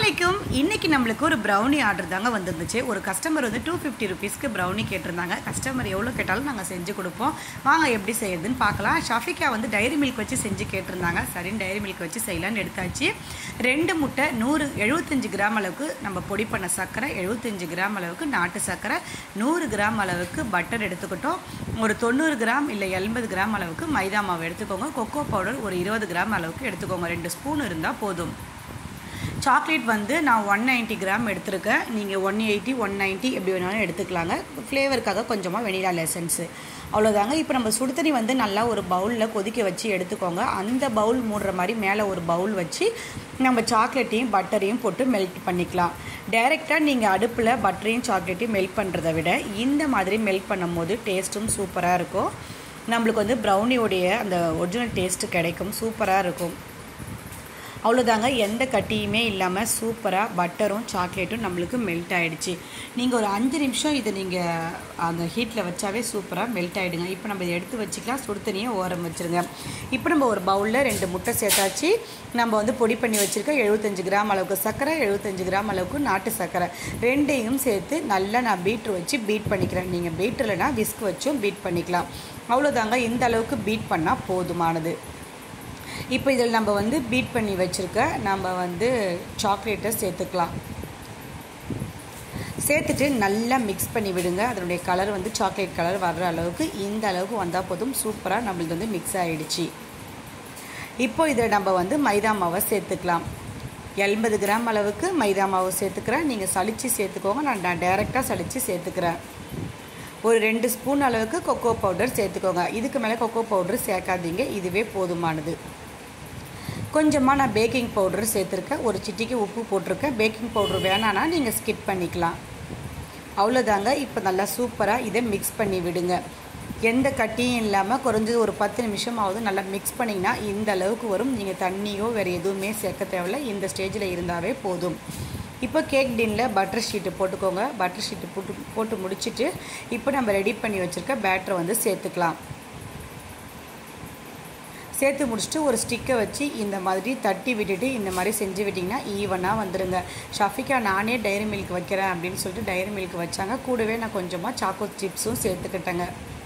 அலைக்கும் இன்னைக்கு நம்மளுக்கு ஒரு ப்ரௌனி ஆர்டர் தாங்க வந்துருந்துச்சு ஒரு கஸ்டமர் வந்து டூ ஃபிஃப்டி ருபீஸ்க்கு ப்ரௌனி கேட்டிருந்தாங்க கஸ்டமர் எவ்வளோ கேட்டாலும் நாங்கள் செஞ்சு கொடுப்போம் வாங்க எப்படி செய்யறதுன்னு பார்க்கலாம் ஷாஃபிகா வந்து டைரி மில்க் வச்சு செஞ்சு கேட்டிருந்தாங்க சரின்னு டைரி மில்க் வச்சு செய்யலான்னு எடுத்தாச்சு ரெண்டு முட்டை நூறு எழுபத்தஞ்சு கிராம் அளவுக்கு நம்ம பொடி பண்ண சர்க்கரை எழுபத்தஞ்சு கிராம் அளவுக்கு நாட்டு சர்க்கரை நூறு கிராம் அளவுக்கு பட்டர் எடுத்துக்கிட்டோம் ஒரு தொண்ணூறு கிராம் இல்லை எண்பது கிராம் அளவுக்கு மைதா மாவு எடுத்துக்கோங்க கொக்கோ பவுடர் ஒரு இருபது கிராம் அளவுக்கு எடுத்துக்கோங்க ரெண்டு ஸ்பூன் இருந்தால் போதும் சாக்லேட் வந்து நான் ஒன் நைன்ட்டி கிராம் எடுத்திருக்கேன் நீங்கள் ஒன் எயிட்டி ஒன் நைன்ட்டி எப்படி வேணாலும் எடுத்துக்கலாங்க ஃப்ளேவருக்காக கொஞ்சமாக வெனிலா லெசன்ஸு அவ்வளோதாங்க இப்போ நம்ம சுடு தண்ணி வந்து நல்லா ஒரு பவுலில் கொதிக்க வச்சு எடுத்துக்கோங்க அந்த பவுல் மூடுற மாதிரி மேலே ஒரு பவுல் வச்சு நம்ம சாக்லேட்டையும் பட்டரையும் போட்டு மெல்ட் பண்ணிக்கலாம் டைரெக்டாக நீங்கள் அடுப்பில் பட்டரையும் சாக்லேட்டையும் மெல்ட் பண்ணுறதை விட இந்த மாதிரி மெல்ட் பண்ணும் போது டேஸ்ட்டும் சூப்பராக இருக்கும் நம்மளுக்கு வந்து ப்ரௌனியோடைய அந்த ஒரிஜினல் டேஸ்ட்டு கிடைக்கும் சூப்பராக இருக்கும் அவ்வளோதாங்க எந்த கட்டியுமே இல்லாமல் சூப்பராக பட்டரும் சாக்லேட்டும் நம்மளுக்கு மெல்ட் ஆகிடுச்சு நீங்கள் ஒரு அஞ்சு நிமிஷம் இதை நீங்கள் அந்த ஹீட்டில் வச்சாவே சூப்பராக மெல்ட் ஆகிடுங்க இப்போ நம்ம இதை எடுத்து வச்சுக்கலாம் சுடு தண்ணியை ஓரம் வச்சுருங்க இப்போ நம்ம ஒரு பவுலில் ரெண்டு முட்டை சேர்த்தாச்சு நம்ம வந்து பொடி பண்ணி வச்சுருக்க எழுபத்தஞ்சு கிராம் அளவுக்கு சர்க்கரை எழுபத்தஞ்சு கிராம் அளவுக்கு நாட்டு சர்க்கரை ரெண்டையும் சேர்த்து நல்லா நான் பீட்ரு வச்சு பீட் பண்ணிக்கிறேன் நீங்கள் பீட்ருலனா விஸ்க் வச்சும் பீட் பண்ணிக்கலாம் அவ்வளோதாங்க இந்த அளவுக்கு பீட் பண்ணால் போதுமானது இப்போ இதில் நம்ம வந்து பீட் பண்ணி வச்சுருக்க நம்ம வந்து சாக்லேட்டை சேர்த்துக்கலாம் சேர்த்துட்டு நல்லா மிக்ஸ் பண்ணி விடுங்க அதனுடைய கலர் வந்து சாக்லேட் கலர் வர்ற அளவுக்கு இந்த அளவுக்கு வந்தால் போதும் சூப்பராக நம்மளுக்கு வந்து மிக்ஸ் ஆகிடுச்சு இப்போ இதில் நம்ம வந்து மைதா மாவை சேர்த்துக்கலாம் எண்பது கிராம் அளவுக்கு மைதா மாவு சேர்த்துக்கிறேன் நீங்கள் சளிச்சு சேர்த்துக்கோங்க நான் நான் டைரெக்டாக சளிச்சு சேர்த்துக்கிறேன் ஒரு ரெண்டு ஸ்பூன் அளவுக்கு கொக்கோ பவுடர் சேர்த்துக்கோங்க இதுக்கு மேலே கொக்கோ பவுடர் சேர்க்காதீங்க இதுவே போதுமானது கொஞ்சமாக நான் பேக்கிங் பவுடர் சேர்த்துருக்கேன் ஒரு சிட்டிக்கு உப்பு போட்டிருக்கேன் பேக்கிங் பவுடர் வேணான்னா நீங்கள் ஸ்கிப் பண்ணிக்கலாம் அவ்வளோதாங்க இப்போ நல்லா சூப்பராக இதை மிக்ஸ் பண்ணி விடுங்க எந்த கட்டியும் இல்லாமல் குறைஞ்சது ஒரு பத்து நிமிஷமாவது நல்லா மிக்ஸ் பண்ணிங்கன்னா இந்த அளவுக்கு வரும் நீங்கள் தண்ணியோ வேறு எதுவுமே சேர்க்க தேவையில்ல இந்த ஸ்டேஜில் இருந்தாவே போதும் இப்போ கேக் டின்னில் பட்டர் ஷீட்டு போட்டுக்கோங்க பட்டர் ஷீட்டு போட்டு போட்டு முடிச்சுட்டு இப்போ நம்ம ரெடி பண்ணி வச்சுருக்க பேட்டரை வந்து சேர்த்துக்கலாம் சேர்த்து முடிச்சுட்டு ஒரு ஸ்டிக்கை வச்சு இந்த மாதிரி தட்டி விட்டுட்டு இந்த மாதிரி செஞ்சு விட்டிங்கன்னா ஈவனாக வந்துடுங்க ஷஃபிகா நானே டைரி மில்க் வைக்கிறேன் அப்படின்னு சொல்லிட்டு டைரி மில்க் வச்சாங்க கூடவே நான் கொஞ்சமாக சாக்கோ சிப்ஸும் சேர்த்துக்கிட்டேங்க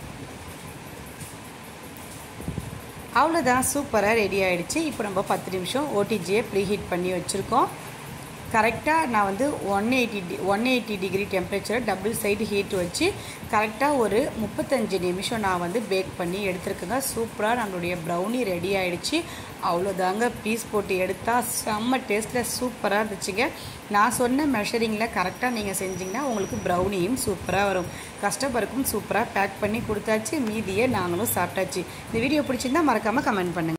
அவ்வளோதான் சூப்பராக ரெடி ஆகிடுச்சு இப்போ நம்ம பத்து நிமிஷம் ஓடிஜியை ப்ரீ ஹீட் பண்ணி வச்சுருக்கோம் கரெக்டாக நான் வந்து one eighty D one eighty degree temperature double side heat வச்சு கரெக்டாக ஒரு முப்பத்தஞ்சு நிமிஷம் நான் வந்து பேக் பண்ணி எடுத்துருக்கேங்க சூப்பராக நம்மளுடைய ப்ரௌனி ரெடி ஆகிடுச்சு அவ்வளோதாங்க பீஸ் போட்டு எடுத்தால் செம்ம டேஸ்ட்டில் சூப்பராக இருந்துச்சுங்க நான் சொன்ன மெஷரிங்கில் கரெக்டாக நீங்கள் செஞ்சிங்கன்னா உங்களுக்கு ப்ரௌனியும் சூப்பராக வரும் கஸ்டமருக்கும் சூப்பராக பேக் பண்ணி கொடுத்தாச்சு மீதியை நாங்களும் சாப்பிட்டாச்சு இந்த வீடியோ பிடிச்சிருந்தா மறக்காமல் கமெண்ட் பண்ணுங்கள்